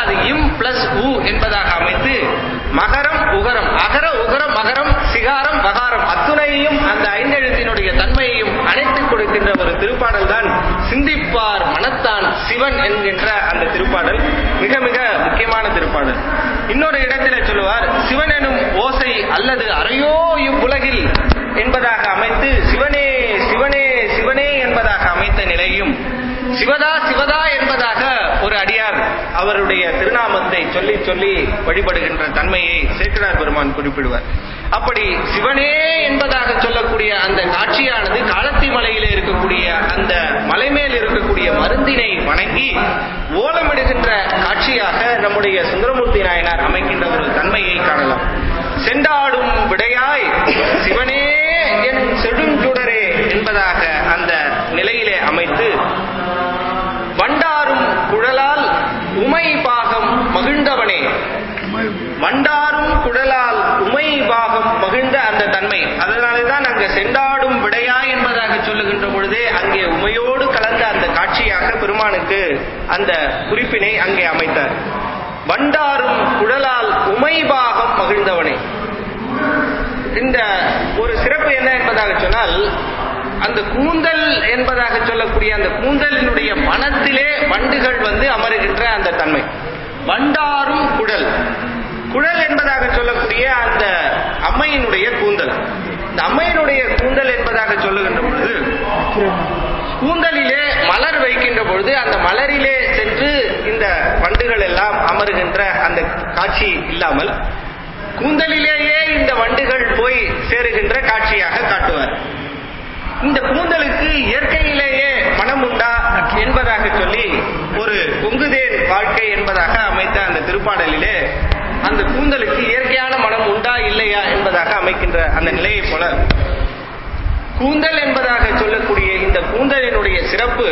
சிவன் என்கின்ற அந்த திருப்பாடல் மிக மிக முக்கியமான திருப்பாடல் இன்னொரு இடத்திலே சொல்லுவார் சிவன் எனும் ஓசை அல்லது அறையோ இவ்வுலகில் என்பதாக அமைத்து சிவனே சிவனே சிவனே என்பதாக அமைத்த நிலையும் சிவதா சிவதா என்பதாக ஒரு அடியார் அவருடைய திருநாமத்தை சொல்லி சொல்லி வழிபடுகின்ற தன்மையை சேக்கடார் பெருமான் குறிப்பிடுவார் அப்படி சிவனே என்பதாக சொல்லக்கூடிய அந்த காட்சியானது காலத்தி மலையிலே இருக்கக்கூடிய அந்த மலை மேல் இருக்கக்கூடிய மருந்தினை வணங்கி ஓலமிடுகின்ற காட்சியாக நம்முடைய சுந்தரமூர்த்தி நாயனார் அமைக்கின்ற ஒரு தன்மையை காணலாம் செண்டாடும் விடையாய் சிவனே என் செடுஞ்சுடரே என்பதாக அந்த நிலையிலே அமைத்து வண்டாரும் குழலால் உமை பாகம் மகிழ்ந்தவனே வண்டாரும் குழலால் உமை பாகம் மகிழ்ந்த அந்த தன்மை அதனாலேதான் அங்க செண்டாடும் விடையா என்பதாக சொல்லுகின்ற பொழுதே அங்கே உமையோடு கலந்த அந்த காட்சியாக பெருமானுக்கு அந்த குறிப்பினை அங்கே அமைத்தார் வண்டாரும் குழலால் உமை பாகம் மகிழ்ந்தவனே இந்த ஒரு சிறப்பு என்ன என்பதாக சொன்னால் அந்த கூந்தல் என்பதாக சொல்லக்கூடிய அந்த கூந்தலினுடைய மனத்திலே வண்டுகள் வந்து அமருகின்ற அந்த தன்மை வண்டாரும் குழல் குழல் என்பதாக சொல்லக்கூடிய அந்த அம்மையினுடைய கூந்தல் இந்த அம்மையினுடைய கூந்தல் என்பதாக சொல்லுகின்ற பொழுது கூந்தலிலே மலர் வைக்கின்ற பொழுது அந்த மலரிலே சென்று இந்த வண்டுகள் எல்லாம் அமருகின்ற அந்த காட்சி இல்லாமல் கூந்தலிலேயே இந்த வண்டுகள் போய் சேருகின்ற காட்சியாக காட்டுவார் இந்த கூந்தலுக்கு இயற்கையிலேயே மனம் உண்டா என்பதாக சொல்லி ஒரு கொங்குதேன் வாழ்க்கை என்பதாக அமைத்த அந்த திருப்பாடலிலே அந்த கூந்தலுக்கு இயற்கையான மனம் உண்டா இல்லையா என்பதாக அமைக்கின்ற அந்த நிலையை போல கூந்தல் என்பதாக சொல்லக்கூடிய இந்த கூந்தலினுடைய சிறப்பு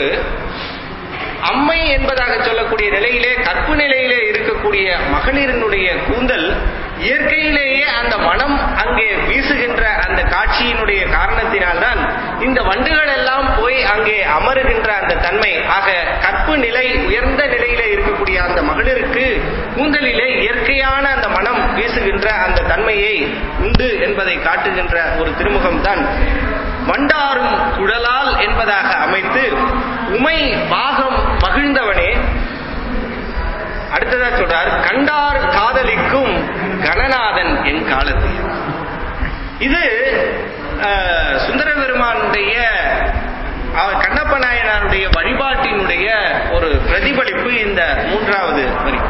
அம்மை என்பதாக சொல்லக்கூடிய நிலையிலே கற்பு நிலையிலே இருக்கக்கூடிய மகளிரினுடைய கூந்தல் இயற்கையிலேயே அந்த மனம் அங்கே வீசுகின்ற அந்த காட்சியினுடைய காரணத்தினால்தான் இந்த வண்டுகள் எல்லாம் போய் அங்கே அமருகின்ற அந்த தன்மை ஆக கற்பு நிலை உயர்ந்த நிலையிலே இருக்கக்கூடிய அந்த மகளிருக்கு கூந்தலிலே இயற்கையான அந்த மனம் வீசுகின்ற அந்த தன்மையை உண்டு என்பதை காட்டுகின்ற ஒரு திருமுகம் தான் வண்டாரும் குழலால் என்பதாக அமைத்து உமை பாகம் மகிழ்ந்தவனே அடுத்ததா சொல்றார் கண்டார் காதலிக்கும் கணநாதன் என் காலத்தில் இது அஹ், சுந்தர பெருமானுடைய அவர் கண்ணப்ப நாயனாருடைய வழிபாட்டினுடைய ஒரு பிரதிபலிப்பு இந்த மூன்றாவது வரி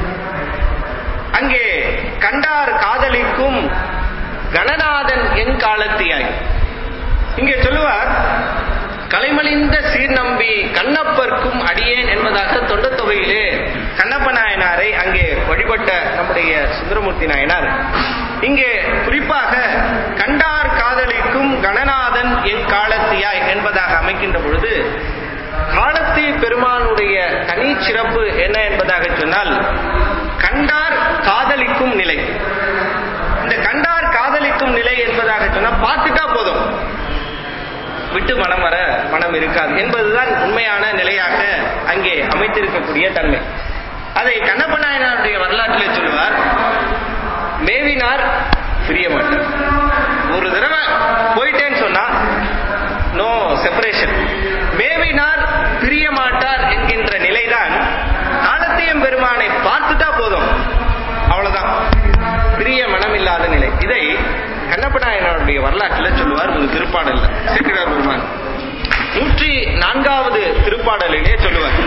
அங்கே கண்டார் காதலிக்கும் கணநாதன் என் காலத்தியாய் இங்கே சொல்லுவார் கலைமலிந்த சீர்நம்பி கண்ணப்பர்க்கும் அடியேன் என்பதாக தொண்ட தொகையிலே கண்ணப்ப நாயனாரை அங்கே வழிபட்ட நம்முடைய சுந்தரமூர்த்தி நாயனார் இங்கே குறிப்பாக கண்டார் காதலிக்கும் கணநாதன் என் காலத்தியாய் என்பதாக அமைக்கின்ற பொழுது காலத்தி பெருமானுடைய தனி சிறப்பு என்ன என்பதாக சொன்னால் கண்டார் காதலிக்கும் நிலை இந்த கண்டார் காதலிக்கும் நிலை என்பதாக சொன்னால் பார்த்துட்டா போதும் விட்டு மனம் வர மனம் இருக்காது என்பதுதான் உண்மையான நிலையாக அங்கே அமைத்திருக்கக்கூடிய தன்மை அதை கண்ணப்ப நாயனாருடைய வரலாற்றிலே சொல்வார் மேவினார் பிரிய மாட்டார் ஒரு தடவை போயிட்டேன்னு சொன்னா நோ செப்பரேஷன் மேவினார் பிரிய மாட்டார் என்கின்ற நிலைதான் காலத்தியம் பெருமானை பார்த்துட்டா போதும் அவ்வளவுதான் பிரிய மனமில்லாத நிலை இதை கண்ணப்ப நாயனாருடைய வரலாற்றில் சொல்லுவார் ஒரு திருப்பாடல்ல சேக்கிரார் பெருமான் நூற்றி நான்காவது திருப்பாடலிலே சொல்லுவார்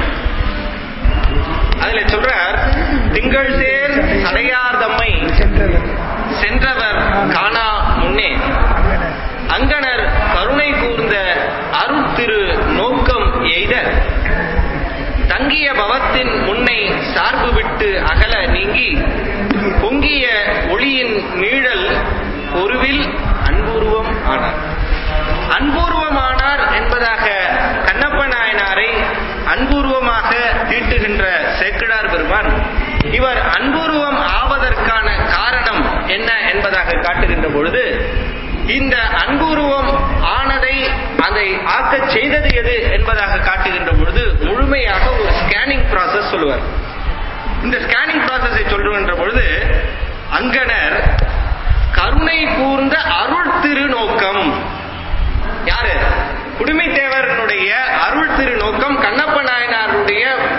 அதுல சொல்றார் திங்கள் சேர் சடையார் தம்மை சென்றவர் காணா முன்னே அங்கனர் கருணை கூர்ந்த அருட்திரு நோக்கம் எய்த தங்கிய பவத்தின் முன்னை சார்பு விட்டு அகல நீங்கி பொங்கிய ஒளியின் நீழல் பொருவில் அன்பூர்வம் ஆனார் அன்பூர்வமானார் என்பதாக கண்ணப்ப நாயனாரை அன்பூர்வமாக தீட்டுகின்ற சேக்கிழார் பெருமான் இவர் அன்பூர்வம் ஆவதற்கான காரணம் என்ன என்பதாக காட்டுகின்ற பொழுது இந்த அன்பூர்வம் ஆனதை அதை ஆக்கச் செய்தது எது என்பதாக காட்டுகின்ற பொழுது முழுமையாக ஒரு ஸ்கேனிங் ப்ராசஸ் சொல்லுவார் இந்த ஸ்கேனிங் ப்ராசஸை சொல்லுகின்ற பொழுது அங்கனர் கருணை கூர்ந்த அருள் திருநோக்கம் யாரு குடுமைத்தேவரனுடைய அருள் திருநோக்கம் கண்ணப்ப நாயனாருடைய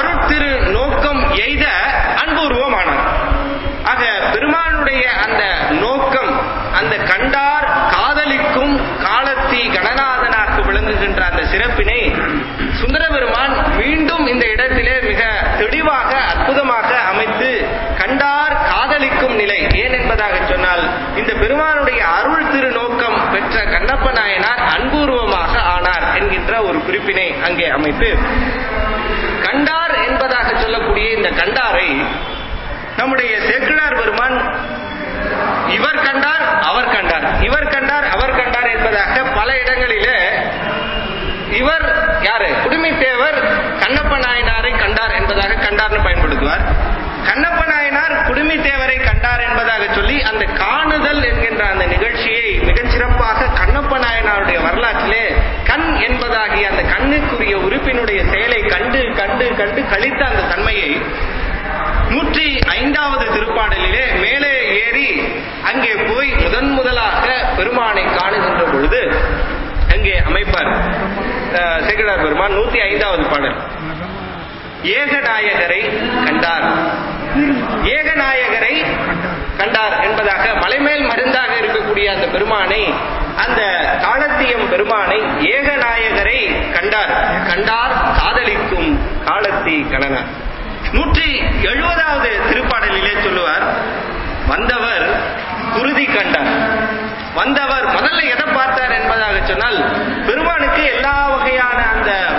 அருட்திரு நோக்கம் எய்த அன்புருவமானார் ஆக பெருமானுடைய அந்த நோக்கம் அந்த கண்டார் காதலிக்கும் காலத்தி கணநாதனாக விளங்குகின்ற அந்த சிறப்பினை சுந்தர பெருமான் மீண்டும் இந்த இடத்திலே மிக தெளிவாக அற்புதமாக அமைத்து கண்டார் காதலிக்கும் நிலை ஏன் என்பதாக சொன்னால் இந்த பெருமானுடைய அருள் திரு நோக்கம் பெற்ற கண்ணப்ப நாயனார் அன்பூர்வமாக ஆனார் என்கின்ற ஒரு குறிப்பினை அங்கே அமைத்து கண்டார் என்பதாக சொல்லக்கூடிய இந்த கண்டாரை நம்முடைய சேக்கிழார் பெருமான் இவர் கண்டார் அவர் கண்டார் இவர் கண்டார் அவர் கண்டார் என்பதாக பல இடங்களிலே இவர் யாரு குடுமித்தேவர் கண்ணப்ப நாயனாரை கண்டார் என்பதாக கண்டார்னு பயன்படுத்துவார் கண்ணப்ப நாயனார் குடுமித்தேவரை கண்டார் என்பதாக சொல்லி அந்த காணுதல் என்கின்ற அந்த நிகழ்ச்சியை மிகச் சிறப்பாக கண்ணப்ப நாயனாருடைய வரலாற்றிலே கண் என்பதாகிய அந்த கண்ணுக்குரிய உறுப்பினுடைய செயலை கண்டு கண்டு கண்டு கழித்த அந்த தன்மையை நூற்றி ஐந்தாவது திருப்பாடலிலே மேலே ஏறி அங்கே போய் முதன் முதலாக பெருமானை காணுகின்ற பொழுது அங்கே அமைப்பார் அஹ், சேக்கிழார் பெருமான் நூத்தி ஐந்தாவது பாடல் ஏகநாயகரை கண்டார் ஏகநாயகரை கண்டார் என்பதாக மலைமேல் மருந்தாக இருக்கக்கூடிய அந்த பெருமானை அந்த காலத்தியம் பெருமானை ஏகநாயகரை கண்டார் கண்டார் காதலிக்கும் காலத்தி கணனார் நூற்றி எழுபதாவது திருப்பாடலிலே சொல்லுவார் வந்தவர் குருதி கண்டார் வந்தவர் முதல்ல எதை பார்த்தார் என்பதாக சொன்னால் பெருமானுக்கு எல்லா வகையான அந்த